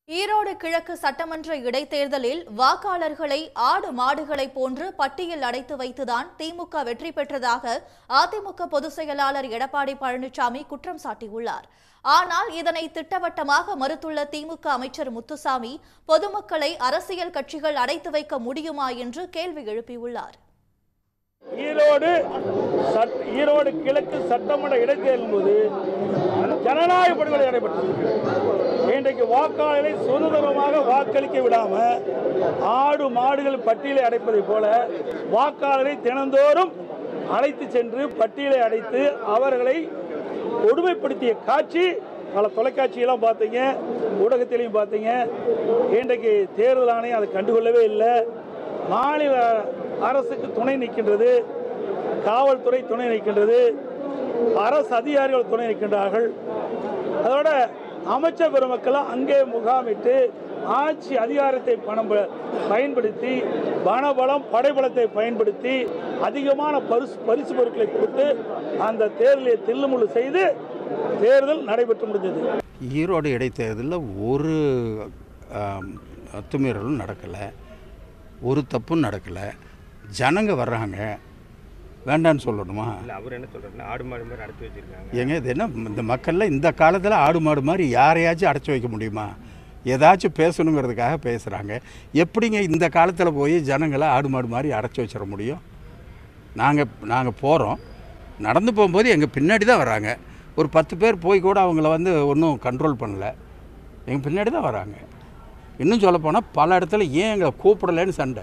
ஈரோடு கிழக்கு சட்டமன்ற இடைத்தேர்தலில் வாக்காளர்களை ஆடு மாடுகளைப் போன்று பட்டியல் அடைத்து வைத்துதான் திமுக வெற்றி பெற்றதாக அதிமுக பொதுச் செயலாளர் எடப்பாடி பழனிசாமி குற்றம் சாட்டியுள்ளார் ஆனால் இதனை திட்டவட்டமாக மறுத்துள்ள திமுக அமைச்சர் முத்துசாமி பொதுமக்களை அரசியல் கட்சிகள் அடைத்து வைக்க முடியுமா என்று கேள்வி எழுப்பியுள்ளார் ஈரோடு சட்- ஈரோடு கிழக்கு சட்டமன்ற இடைத்தேர்தல் போது ஜனநாயக படுகொலை நடைபெற்றது இன்றைக்கு வாக்காளர்களை சுதந்திரமாக வாக்களிக்க விடாம ஆடு மாடுகள் பட்டியலை அடைப்பதைப் போல வாக்காளரை தினந்தோறும் அழைத்து சென்று பட்டியலை அடைத்து அவர்களை கொடுமைப்படுத்திய காட்சி பல தொலைக்காட்சியெல்லாம் பார்த்தீங்க ஊடகத்திலையும் பார்த்தீங்க இன்றைக்கு தேர்தல் ஆணையம் அதை கண்டுகொள்ளவே இல்லை மாநில அரசுக்கு துணை நிற்கின்றது காவல்துறை துணை நிற்கின்றது அரசு அதிகாரிகள் துணை நிற்கின்றார்கள் அதோட அமைச்சர் பெருமக்களும் அங்கே முகாமிட்டு ஆட்சி அதிகாரத்தை பணம் ப- பயன்படுத்தி பணபலம் படைபலத்தை பயன்படுத்தி அதிகமான பரிசு பரிசு பொருட்களை கொடுத்து அந்த தேர்தலை தில்லுமுள்ளு செய்து தேர்தல் நடைபெற்று முடிஞ்சது ஈரோடு இடைத்தேர்தலில் ஒரு ஆம், அத்துமீறலும் நடக்கலை ஒரு தப்பும் நடக்கலை ஜனங்க வர்றாங்க வேண்டான்னு சொல்லணுமா இல்லை அவர் என்ன சொல்கிறாருன்னா ஆடு மாடு மாதிரி நடத்தி வச்சிருக்காங்க ஏங்க இது என்ன இந்த மக்கள்லாம் இந்த காலத்தில் ஆடு மாடு மாதிரி யாரையாச்சும் அடைச்சி வைக்க முடியுமா ஏதாச்சும் பேசணுங்கிறதுக்காக பேசுகிறாங்க எப்படிங்க இந்த காலத்தில் போய் ஜனங்களை ஆடு மாடு மாதிரி அடைச்சி வச்சிட முடியும் நாங்கள் நாங்கள் போகிறோம் நடந்து போகும்போது எங்கள் பின்னாடி தான் வராங்க ஒரு பத்து பேர் போய் கூட அவங்கள வந்து ஒன்றும் கண்ட்ரோல் பண்ணல எங்கள் பின்னாடி தான் வராங்க இன்னும் சொல்லப்போனால் பல இடத்துல ஏன் எங்களை கூப்பிடலைன்னு சண்டை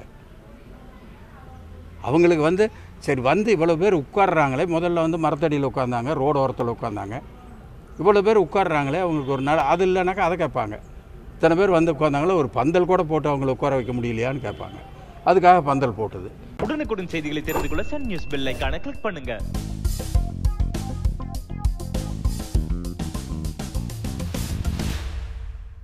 அவங்களுக்கு வந்து சரி வந்து இவ்வளோ பேர் உட்கார்றாங்களே முதல்ல வந்து மரத்தடியில் உட்காந்தாங்க ரோடு ஓரத்தில் உட்காந்தாங்க இவ்வளோ பேர் உட்கார்றாங்களே அவங்களுக்கு ஒரு நாள் அது இல்லைனாக்கா அதை கேட்பாங்க இத்தனை பேர் வந்து உட்காந்தாங்களே ஒரு பந்தல் கூட போட்டு அவங்கள உட்கார வைக்க முடியலையான்னு கேட்பாங்க அதுக்காக பந்தல் போட்டது உடனுக்குடன் செய்திகளை தெரிந்து கொள்ள சன் நியூஸ் பெல் ஐகானை கிளிக் பண்ணுங்க